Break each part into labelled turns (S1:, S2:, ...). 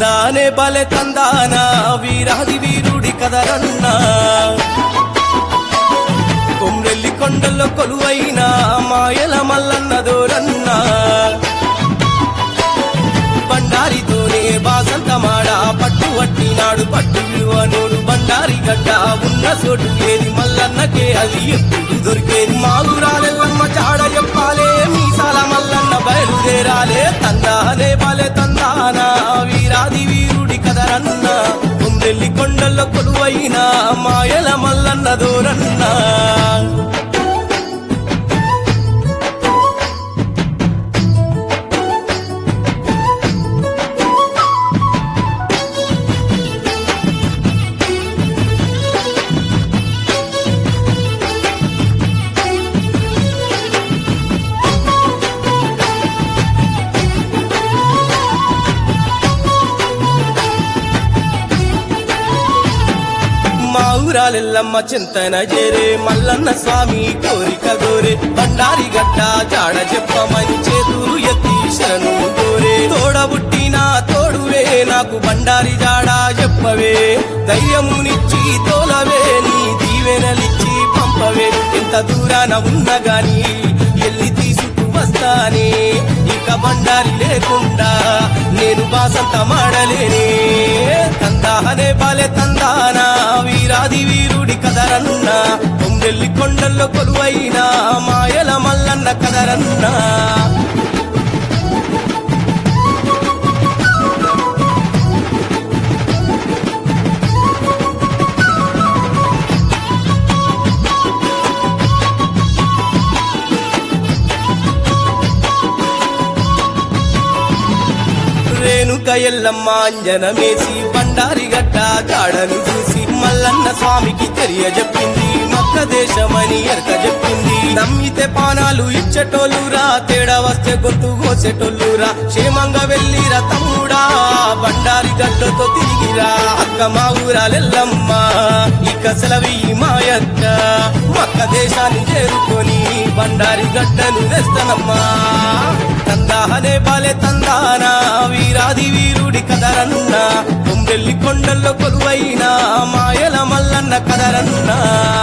S1: తందానే బలె తందాన వీరాది వీరుడి కదరన్నా కొమ్రెల్లి కొండల్లో కొలువైన మాయల మల్లన్న దోరన్నా బండారితోనే బాసంతమాడ పట్టు వట్టినాడు పట్టు విలువనోడు బండారి గడ్డ ఉన్న చోటు ఏది మల్లన్నకే అది ఎప్పుడు దొరికేది మాగురాలెల్లమ్మ చాడ చెప్పాలే మీసాల మల్లన్న బయలుదేరాలే తందానే బాలే తందానా వీరాది వీరుడి కదరన్న కుందెల్లి కొండల్లో కొలువైన మాయల మల్లన్న దోరన్నా మా ఊరాలెల్లమ్మ చింతన చేరే మల్లన్న స్వామి కోరిక గోరే బండారి గడ్డ జాడ చెప్పమని చేతులు ఎత్తి శరణు గోరే తోడబుట్టిన తోడువే నాకు బండారి జాడ చెప్పవే ధైర్యమునిచ్చి తోలవే నీ దీవెనలిచ్చి పంపవే ఎంత దూరాన ఉన్న గాని ఎల్లి తీసుకు వస్తానే ఇక బండారి లేకుండా నేను బాసంత మాడలేనే తందానే బాలే తందానా వీరాది వీరుడి కదరన్నా కొమ్మెల్లి కొండల్లో కొలువైన మాయల మల్లన్న కదరన్నా రేణుక ఎల్లమ్మ అంజనమేసి బండారి గడ్డ జాడను చూసి మల్లన్న స్వామికి తెలియజెప్పింది మక్క దేశమని ఎరక చెప్పింది నమ్మితే పానాలు ఇచ్చేటోళ్ళురా తేడా వస్తే గొంతు కోసేటోళ్ళురా క్షేమంగా వెళ్ళిరా తమ్ముడా బండారి గడ్డతో తిరిగిరా అక్క మా ఊరాలెల్లమ్మ ఇక సెలవి మాయక్క మక్క దేశాన్ని చేరుకొని బండారి గడ్డను తెస్తానమ్మా తందానే బాలే తందానా వీరాది వీరుడి కదరన్నా కొమ్మెల్లి కొండల్లో కొలువైన మాయల మల్లన్న కదరన్నా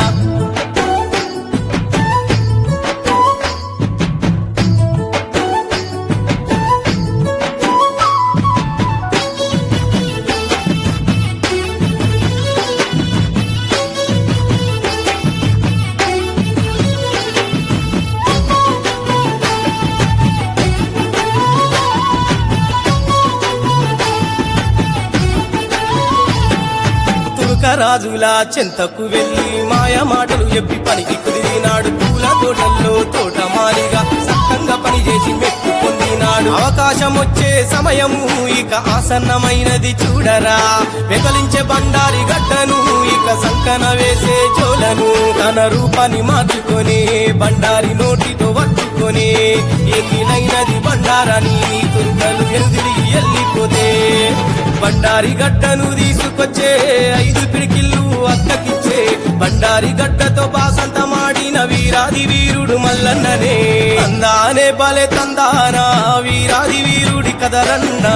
S1: తురకరాజుల చెంతకు వెళ్ళి మాయ మాటలు చెప్పి పనికి కుదిరినాడు పూల తోటల్లో తోటమాలిగా సక్కంగా పనిచేసి మెప్పు పొందినాడు అవకాశం వచ్చే సమయము ఇక ఆసన్నమైనది చూడరా వెకలించే బండారి గడ్డను ఇక సంకన వేసే జోలను తన రూపాన్ని మార్చుకొని బండారి నోటితో పట్టుకొని ఎన్నినైనది బండారని తురుకలు ఎదురిగి వెళ్ళిపోతే బండారి గడ్డను తీసుకొచ్చే ఐదు పిడికిళ్ళు అక్కకిచ్చే బండారి గడ్డతో బాసంత మాడిన వీరాది వీరుడు మల్లన్ననే అందానే బలే తందానా వీరాది వీరుడి కదరన్నా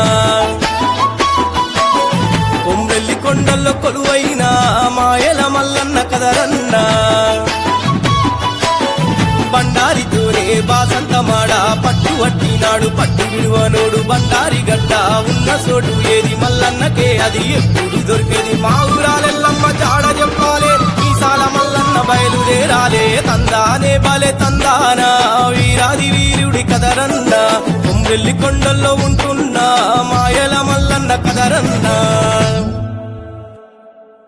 S1: కొమ్మెల్లి కొండల్లో కొలువైన మాయల మల్లన్న కదరన్నా బండారితోనే బాసంతమాడ పట్టు వట్టినాడు పట్టు విడువనోడు బండారి గడ్డ ఉన్న చోటు ఏది మల్లన్నకే అది ఎప్పుడు దొరికేది మా ఊరాలెల్లమ్మ జాడ చెప్పాలే ఈసాల మల్లన్న బయలుదేరాలే తందానే బలే తందానా వీరాది వీరుడి కదరన్నా కొమ్మెల్లి కొండల్లో ఉంటున్నా మాయల మల్లన్న కదరన్నా